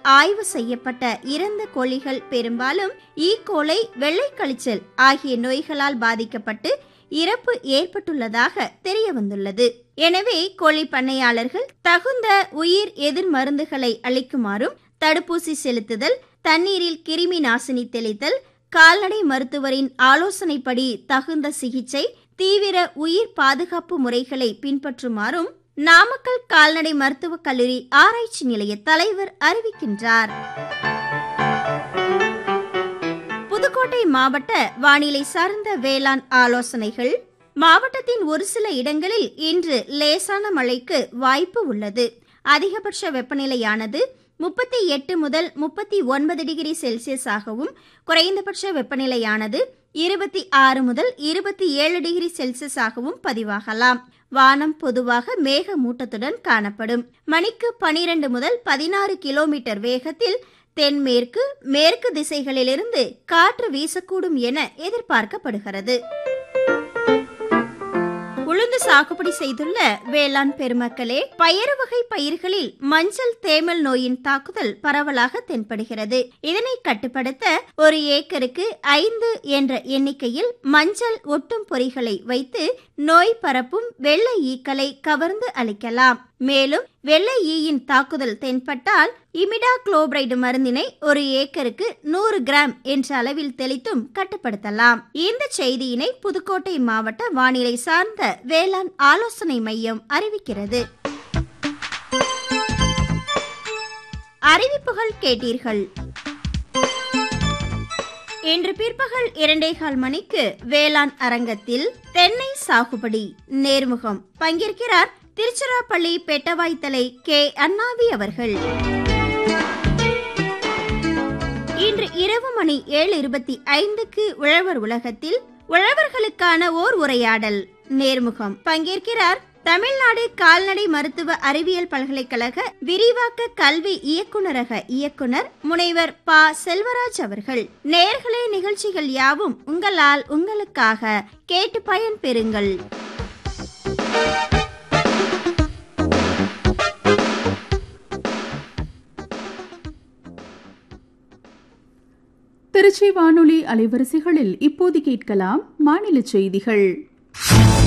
ஆய்வு செய்யப்பட்ட இறந்த கோழிகள் பெரும்பாலும் ஈ கோலை வெள்ளை கழிச்சல் ஆகிய நோய்களால் பாதிக்கப்பட்டு இறப்பு ஏற்பட்டுள்ளதாக தெரிய வந்துள்ளது எனவே கோழி பண்ணையாளர்கள் தகுந்த உயிர் எதிர் மருந்துகளை அளிக்குமாறும் தடுப்பூசி செலுத்துதல் தண்ணீரில் கிருமி நாசினி தெளித்தல் கால்நடை மருத்துவரின் ஆலோசனைப்படி தகுந்த சிகிச்சை தீவிர உயிர் பாதுகாப்பு முறைகளை பின்பற்றுமாறும் நாமக்கல் கால்நடை மருத்துவக் கல்லூரி ஆராய்ச்சி நிலைய தலைவர் அறிவிக்கின்றார் புதுக்கோட்டை மாவட்ட வானிலை சார்ந்த வேளாண் ஆலோசனைகள் மாவட்டத்தின் ஒரு சில இடங்களில் இன்று லேசான மழைக்கு வாய்ப்பு உள்ளது அதிகபட்ச வெப்பநிலையானது முப்பத்தி எட்டு முதல் முப்பத்தி ஒன்பது டிகிரி செல்சியஸ் ஆகவும் குறைந்தபட்ச வெப்பநிலையானது இருபத்தி ஆறு முதல் இருபத்தி ஏழு டிகிரி செல்சியஸ் ஆகவும் பதிவாகலாம் வானம் பொதுவாக மேகமூட்டத்துடன் காணப்படும் மணிக்கு பனிரெண்டு முதல் பதினாறு கிலோமீட்டர் வேகத்தில் தென்மேற்கு மேற்கு திசைகளிலிருந்து காற்று வீசக்கூடும் என எதிர்பார்க்கப்படுகிறது உளுந்து சாகுபடி செய்துள்ள வேளாண் பெருமக்களே பயறு வகை பயிர்களில் மஞ்சள் தேமல் நோயின் தாக்குதல் பரவலாக தென்படுகிறது இதனை கட்டுப்படுத்த ஒரு ஏக்கருக்கு ஐந்து என்ற எண்ணிக்கையில் மஞ்சள் ஒட்டும் பொறிகளை வைத்து நோய் பரப்பும் வெள்ளை ஈக்களை கவர்ந்து அளிக்கலாம் மேலும் வெள்ளை ஈயின் தாக்குதல் தென்பட்டால் இமிடா குளோபரைடு மருந்தினை ஒரு ஏக்கருக்கு நூறு கிராம் என்ற அளவில் தெளித்தும் கட்டுப்படுத்தலாம் இந்த செய்தியினை புதுக்கோட்டை மாவட்ட வானிலை சார்ந்த வேளாண் ஆலோசனை மையம் அறிவிக்கிறது அறிவிப்புகள் கேட்டீர்கள் இன்று பிற்பகல் இரண்டேகால் மணிக்கு வேளாண் அரங்கத்தில் தென்னை சாகுபடி நேர்முகம் பங்கேற்கிறார் திருச்சிராப்பள்ளி பெட்டவாய்த்தலை கே அண்ணாவி அவர்கள் இன்று இரவு மணி ஏழு இருபத்தி ஐந்துக்கு உழவர் உலகத்தில் உழவர்களுக்கான ஓர் உரையாடல் நேர்முகம் பங்கேற்கிறார் தமிழ்நாடு கால்நடை மருத்துவ அறிவியல் பல்கலைக்கழக விரிவாக்க கல்வி இயக்குநரக இயக்குனர் முனைவர் ப செல்வராஜ் அவர்கள் நேர்களே நிகழ்ச்சிகள் யாவும் உங்களால் உங்களுக்காக கேட்டு பயன் பெறுங்கள் திருச்சி வானொலி அலைவரிசைகளில் இப்போது கேட்கலாம் மாநில செய்திகள்